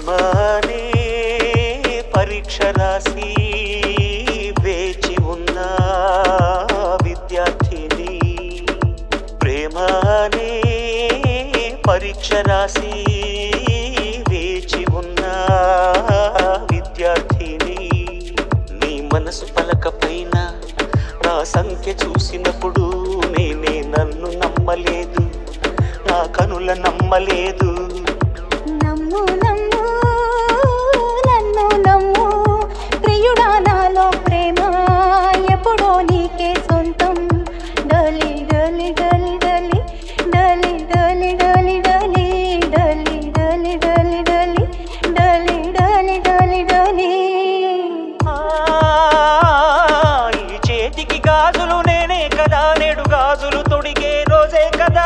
ప్రేమనే పరీక్ష రాసి వేచి ఉన్న విద్యార్థిని ప్రేమనే పరీక్ష రాసి వేచి ఉన్న విద్యార్థిని నీ మనసు పలకపైన నా సంఖ్య చూసినప్పుడు నేనే నన్ను నమ్మలేదు నా కనుల నమ్మలేదు నమ్ము నమ్ము నన్ను నమ్ము ప్రియుడా నాలో ప్రేమ ఎప్పుడో నీకే సొంతం డలి డలి డలి డలి డలి డలి డలి డలి డలి డలి డలి డలి డలి డలి డలి డలి ఆ, ఈ చేతికి గాజులు నేనే కదా నేడు గాజులు తొడిగే రోజే కదా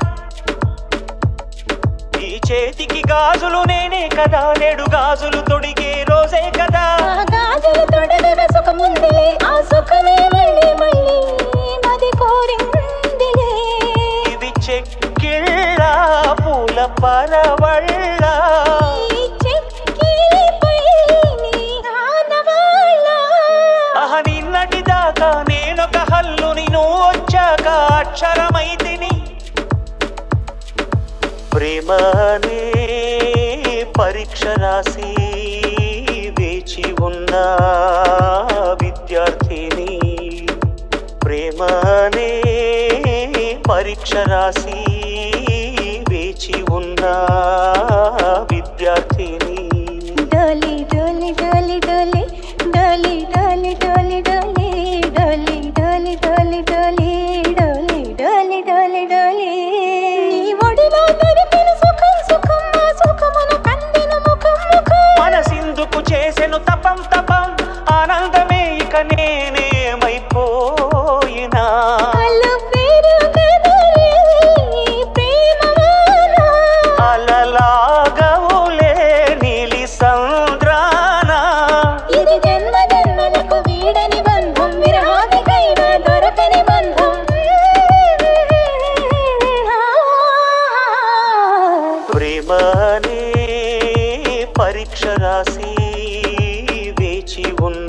ఈ చేతికి గాజులు నేనే కదా నేడు గాజులు తొడిగే రోజే కదా ఆ గాజులు తొడగన సుఖముందిలే ఆ సుఖమే మళ్ళీ మళ్ళీ మది కోరిందిలే ఇవి చెక్కిళ్ళ పూల పరవళ్ళ ఈ చెక్కిలిపై నీ ఆనవాళ్ళ. అహ నిన్నటి దాకా నేనొక హల్లుని నువ్వు వచ్చాక అక్షరమైతిని ప్రేమనే పరీక్ష రాసి వేచి ఉన్న విద్యార్థిని ప్రేమనే పరీక్ష రాసి వేచి ఉన్న విద్యార్థిని డలి డలి డలి డలి డలి డలి డలి డలి డలి డలి డలి డలి డలి డలి డలి డలి నీ ఒడిలో దొరికిన సుఖం సుఖం ఆ సుఖమును కందిన ముఖం ముఖం మనసిందుకు చేసెను తపం తపం ఆనందమే ఇక నేనేమైపోయినా అల్లు పేరు కదలే ప్రేమవాన అలలాగవులే నీలి సంద్రాన ఇది జన్మ జన్మలకు వీడని బంధం విరహానికైనా దొరకని బంధం ప్రేమనే పరీక్ష రాసి వేచి ఉన్న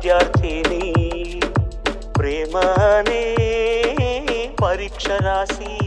విద్యార్థిని ప్రేమనే పరీక్ష రాసి